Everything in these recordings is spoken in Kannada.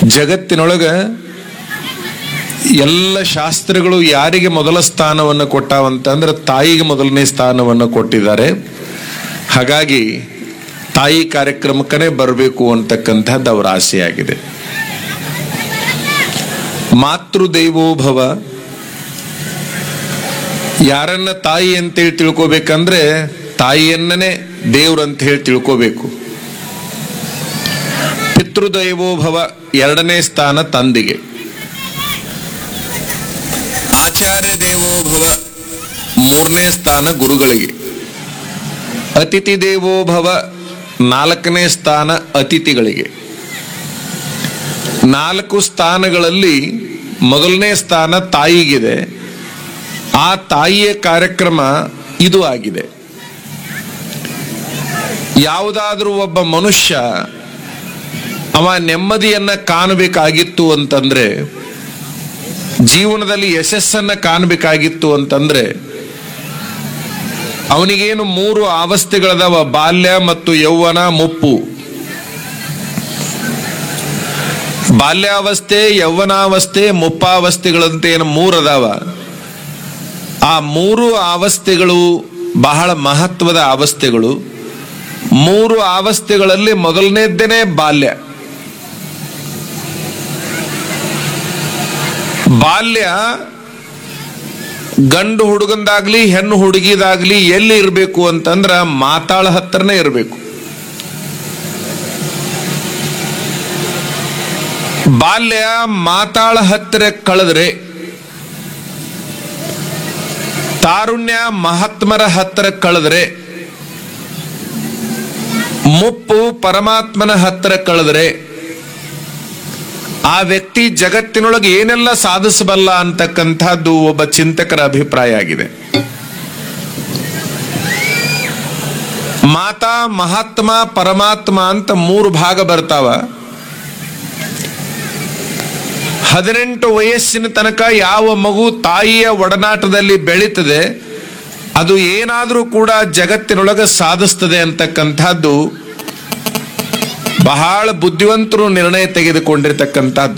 ಜಗತ್ತಿನೊಳಗ ಎಲ್ಲ ಶಾಸ್ತ್ರಗಳು ಯಾರಿಗೆ ಮೊದಲ ಸ್ಥಾನವನ್ನು ಕೊಟ್ಟಾವಂತಂದ್ರೆ ತಾಯಿಗೆ ಮೊದಲನೇ ಸ್ಥಾನವನ್ನು ಕೊಟ್ಟಿದ್ದಾರೆ ಹಾಗಾಗಿ ತಾಯಿ ಕಾರ್ಯಕ್ರಮಕ್ಕನೇ ಬರಬೇಕು ಅಂತಕ್ಕಂಥದ್ದು ಅವರ ಆಸೆಯಾಗಿದೆ ಮಾತೃದೈವೋಭವ ಯಾರನ್ನ ತಾಯಿ ಅಂತೇಳಿ ತಿಳ್ಕೊಬೇಕಂದ್ರೆ ತಾಯಿಯನ್ನೇ ದೇವ್ರಂತ ಹೇಳಿ ತಿಳ್ಕೋಬೇಕು ಪಿತೃದೈವೋಭವ ಎರಡನೇ ಸ್ಥಾನ ತಂದೆಗೆ ಆಚಾರ್ಯ ದೇವೋಭವ ಮೂರನೇ ಸ್ಥಾನ ಗುರುಗಳಿಗೆ ಅತಿಥಿ ದೇವೋಭವ ನಾಲ್ಕನೇ ಸ್ಥಾನ ಅತಿಥಿಗಳಿಗೆ ನಾಲ್ಕು ಸ್ಥಾನಗಳಲ್ಲಿ ಮೊದಲನೇ ಸ್ಥಾನ ತಾಯಿಗಿದೆ ಆ ತಾಯಿಯ ಕಾರ್ಯಕ್ರಮ ಇದು ಆಗಿದೆ ಯಾವುದಾದ್ರೂ ಒಬ್ಬ ಮನುಷ್ಯ ಅವ ನೆಮ್ಮದಿಯನ್ನ ಕಾಣಬೇಕಾಗಿತ್ತು ಅಂತಂದ್ರೆ ಜೀವನದಲ್ಲಿ ಯಶಸ್ಸನ್ನ ಕಾಣಬೇಕಾಗಿತ್ತು ಅಂತಂದ್ರೆ ಅವನಿಗೇನು ಮೂರು ಅವಸ್ಥೆಗಳದಾವ ಬಾಲ್ಯ ಮತ್ತು ಯೌವನ ಮುಪ್ಪು ಬಾಲ್ಯಾವಸ್ಥೆ ಯೌವನಾವಸ್ಥೆ ಮುಪ್ಪಾವಸ್ಥೆಗಳಂತ ಏನು ಮೂರು ಅದಾವ ಆ ಮೂರು ಅವಸ್ಥೆಗಳು ಬಹಳ ಮಹತ್ವದ ಅವಸ್ಥೆಗಳು ಮೂರು ಅವಸ್ಥೆಗಳಲ್ಲಿ ಮೊದಲನೇದ್ದೇನೆ ಬಾಲ್ಯ ಬಾಲ್ಯ ಗಂಡು ಹುಡುಗಂದಾಗ್ಲಿ ಹೆಣ್ಣು ಹುಡುಗಿದಾಗ್ಲಿ ಎಲ್ಲಿ ಇರಬೇಕು ಅಂತಂದ್ರ ಮಾತಾಳ ಹತ್ರನೇ ಇರಬೇಕು ಬಾಲ್ಯ ಮಾತಾಳ ಹತ್ತಿರ ಕಳೆದ್ರೆ ತಾರುಣ್ಯ ಮಹಾತ್ಮರ ಹತ್ತಿರ ಕಳೆದ್ರೆ ಮುಪ್ಪು ಪರಮಾತ್ಮನ ಹತ್ತಿರ ಕಳೆದ್ರೆ ಆ ವ್ಯಕ್ತಿ ಜಗತ್ತಿನೊಳಗೆ ಏನೆಲ್ಲ ಸಾಧಿಸಬಲ್ಲ ಅಂತಕ್ಕಂಥದ್ದು ಒಬ್ಬ ಚಿಂತಕರ ಅಭಿಪ್ರಾಯ ಆಗಿದೆ ಮಾತಾ ಮಹಾತ್ಮ ಪರಮಾತ್ಮ ಅಂತ ಮೂರು ಭಾಗ ಬರ್ತಾವ ಹದಿನೆಂಟು ವಯಸ್ಸಿನ ತನಕ ಯಾವ ಮಗು ತಾಯಿಯ ಒಡನಾಟದಲ್ಲಿ ಬೆಳೀತದೆ ಅದು ಏನಾದರೂ ಕೂಡ ಜಗತ್ತಿನೊಳಗೆ ಸಾಧಿಸ್ತದೆ ಅಂತಕ್ಕಂಥದ್ದು ಬಹಳ ಬುದ್ಧಿವಂತರು ನಿರ್ಣಯ ತೆಗೆದುಕೊಂಡಿರ್ತಕ್ಕಂಥದ್ದು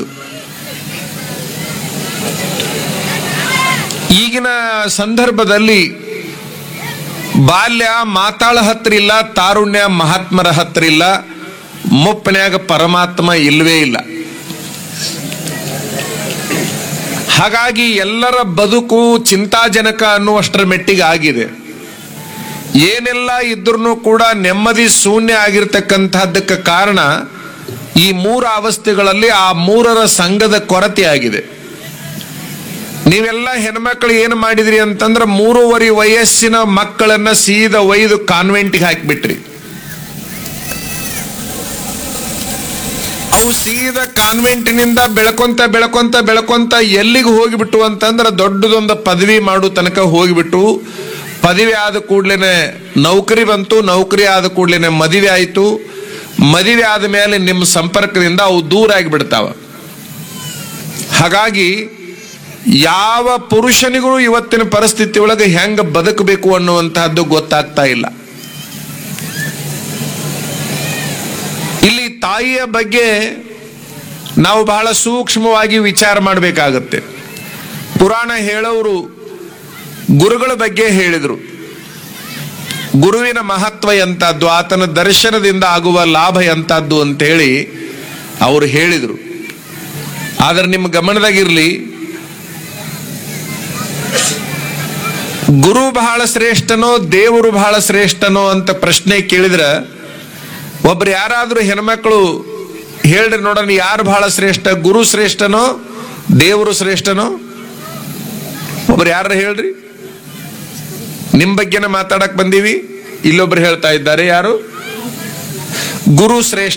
ಈಗಿನ ಸಂದರ್ಭದಲ್ಲಿ ಬಾಲ್ಯ ಮಾತಾಳ ಹತ್ರ ಇಲ್ಲ ತಾರುಣ್ಯ ಮಹಾತ್ಮರ ಹತ್ರ ಇಲ್ಲ ಮುಪ್ಪನ್ಯಾಗ ಪರಮಾತ್ಮ ಇಲ್ವೇ ಇಲ್ಲ ಹಾಗಾಗಿ ಎಲ್ಲರ ಬದುಕು ಚಿಂತಾಜನಕ ಅನ್ನುವಷ್ಟರ ಮೆಟ್ಟಿಗೆ ಆಗಿದೆ ಏನೆಲ್ಲ ಇದ್ರೂ ಕೂಡ ನೆಮ್ಮದಿ ಶೂನ್ಯ ಆಗಿರ್ತಕ್ಕಂಥದ್ದಕ್ಕೆ ಕಾರಣ ಈ ಮೂರು ಅವಸ್ಥೆಗಳಲ್ಲಿ ಆ ಮೂರರ ಸಂಘದ ಕೊರತೆ ಆಗಿದೆ ನೀವೆಲ್ಲ ಹೆಣ್ಮಕ್ಳು ಏನು ಮಾಡಿದ್ರಿ ಅಂತಂದ್ರೆ ಮೂರುವರೆ ವಯಸ್ಸಿನ ಮಕ್ಕಳನ್ನ ಸೀದಾ ಒಯ್ದು ಕಾನ್ವೆಂಟ್ಗೆ ಹಾಕಿಬಿಟ್ರಿ ಅವು ಸೀದಾ ಕಾನ್ವೆಂಟಿನಿಂದ ಬೆಳ್ಕೊಂತ ಬೆಳ್ಕೊಂತ ಬೆಳ್ಕೊಂತ ಎಲ್ಲಿಗೆ ಹೋಗಿಬಿಟ್ಟು ಅಂತಂದ್ರೆ ದೊಡ್ಡದೊಂದು ಪದವಿ ಮಾಡೋ ತನಕ ಹೋಗಿಬಿಟ್ಟು ಪದವಿ ಆದ ಕೂಡ್ಲೇನೆ ನೌಕರಿ ಬಂತು ನೌಕರಿ ಆದ ಕೂಡ್ಲೇನೆ ಮದುವೆ ಆಯಿತು ಮದುವೆ ಆದ ಮೇಲೆ ನಿಮ್ಮ ಸಂಪರ್ಕದಿಂದ ಅವು ದೂರ ಆಗಿಬಿಡ್ತಾವ ಹಾಗಾಗಿ ಯಾವ ಪುರುಷನಿಗೂ ಇವತ್ತಿನ ಪರಿಸ್ಥಿತಿ ಒಳಗೆ ಹೆಂಗ ಬದುಕಬೇಕು ಅನ್ನುವಂತಹದ್ದು ಗೊತ್ತಾಗ್ತಾ ಇಲ್ಲ ಇಲ್ಲಿ ತಾಯಿಯ ಬಗ್ಗೆ ನಾವು ಬಹಳ ಸೂಕ್ಷ್ಮವಾಗಿ ವಿಚಾರ ಮಾಡಬೇಕಾಗತ್ತೆ ಪುರಾಣ ಹೇಳೋರು ಗುರುಗಳ ಬಗ್ಗೆ ಹೇಳಿದರು ಗುರುವಿನ ಮಹತ್ವ ಎಂತದ್ದು ಆತನ ದರ್ಶನದಿಂದ ಆಗುವ ಲಾಭ ಎಂತದ್ದು ಅಂತೇಳಿ ಅವರು ಹೇಳಿದರು ಆದ್ರೆ ನಿಮ್ಮ ಗಮನದಾಗಿರ್ಲಿ ಗುರು ಬಹಳ ಶ್ರೇಷ್ಠನೋ ದೇವರು ಬಹಳ ಶ್ರೇಷ್ಠನೋ ಅಂತ ಪ್ರಶ್ನೆ ಕೇಳಿದ್ರೆ ಒಬ್ರು ಯಾರಾದ್ರೂ ಹೆಣ್ಮಕ್ಳು ಹೇಳ್ರಿ ನೋಡೋಣ ಯಾರು ಬಹಳ ಶ್ರೇಷ್ಠ ಗುರು ಶ್ರೇಷ್ಠನೋ ದೇವರು ಶ್ರೇಷ್ಠನೋ ಒಬ್ರು ಯಾರು ಹೇಳ್ರಿ ನಿಮ್ ಬಗ್ಗೆನ ಮಾತಾಡಕ್ ಬಂದೀವಿ ಇಲ್ಲೊಬ್ರು ಹೇಳ್ತಾ ಇದ್ದಾರೆ ಯಾರು ಗುರು ಶ್ರೇಷ್ಠ